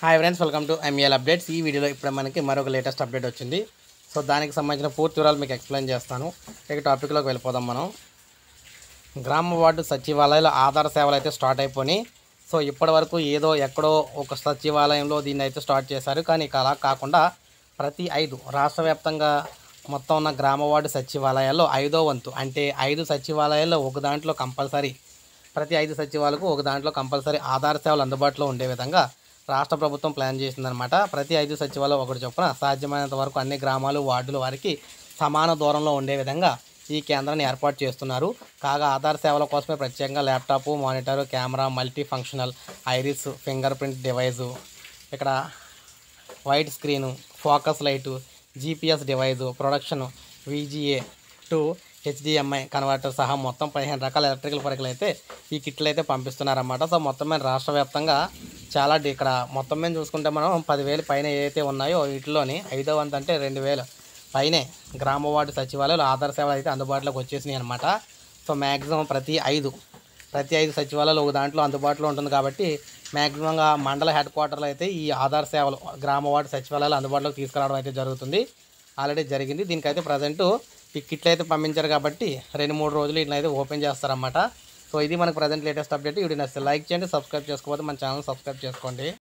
hi friends welcome to ML updates ఈ వీడియోలో ఇప్పుడు మనకి మరొక లేటెస్ట్ అప్డేట్ వచ్చింది సో దానికి సంబంధించిన పూర్తి వివరాలు మీకు ఎక్స్ప్లెయిన్ చేస్తాను ఇక టాపిక్లోకి వెళ్ళిపోదాం మనం గ్రామ వార్డు సచివాలయాల ఆధార్ సేవలు అయితే స్టార్ట్ అయిపోయి సో ఇప్పటి వరకు ఏదో ఎక్కడో ఒక సచివాలయంలో దీన్ని అయితే స్టార్ట్ చేశారు కానీ ఇక అలా కాకుండా ప్రతి ఐదు రాష్ట్ర వ్యాప్తంగా మొత్తం ఉన్న గ్రామ వార్డు సచివాలయాల్లో ఐదో వంతు అంటే ఐదు సచివాలయాల్లో ఒక దాంట్లో కంపల్సరీ ప్రతి ఐదు సచివాలకు ఒక దాంట్లో కంపల్సరీ ఆధార్ సేవలు అందుబాటులో ఉండే విధంగా రాష్ట్ర ప్రభుత్వం ప్లాన్ చేసిందనమాట ప్రతి ఐదు సచివాలయం ఒకటి చొప్పున సాధ్యమైనంత వరకు అన్ని గ్రామాలు వార్డుల వారికి సమాన దూరంలో ఉండే విధంగా ఈ కేంద్రాన్ని ఏర్పాటు చేస్తున్నారు కాగా ఆధార్ సేవల కోసమే ప్రత్యేకంగా laptop monitor camera multi functional iris finger print device ఇక్కడ white screen focus light GPS device production VGA to HDMI converter సహా మొత్తం పదిహేను రకాల ఎలక్ట్రికల్ పరికలు అయితే ఈ కిట్లు అయితే పంపిస్తున్నారన్నమాట సో మొత్తం మీద రాష్ట్ర వ్యాప్తంగా చాలా డి- ఇక్కడ మొత్తం మీద చూసుకుంటే మనం పదివేలు పైన ఏవైతే ఉన్నాయో వీటిలోని ఐదో వంతు అంటే రెండు వేలు పైనే గ్రామ వార్డు సచివాలయాలు ఆధార్ సేవలు అయితే అందుబాటులోకి వచ్చేసినాయి అనమాట సో మ్యాక్సిమం ప్రతి ఐదు ప్రతి ఐదు సచివాలయాలు ఒక దాంట్లో అందుబాటులో ఉంటుంది కాబట్టి మ్యాక్సిమంగా మండల హెడ్ క్వార్టర్లో అయితే ఈ ఆధార్ సేవలు గ్రామ వార్డు సచివాలయాలు అందుబాటులోకి తీసుకురావడం అయితే జరుగుతుంది ఆల్రెడీ జరిగింది దీనికైతే ప్రజెంట్ ఈ కిట్లు అయితే పంపించారు కాబట్టి రెండు మూడు రోజులు ఇట్లా అయితే ఓపెన్ చేస్తారన్నమాట సో ఇది మనకు ప్రజెంట్ లేటెస్ట్ అప్డేట్ వీడియో నచ్చితే లైక్ చేయండి సబ్స్క్రైబ్ చేసుకోకపోతే మన ఛానల్ సబ్స్క్రైబ్ చేసుకోండి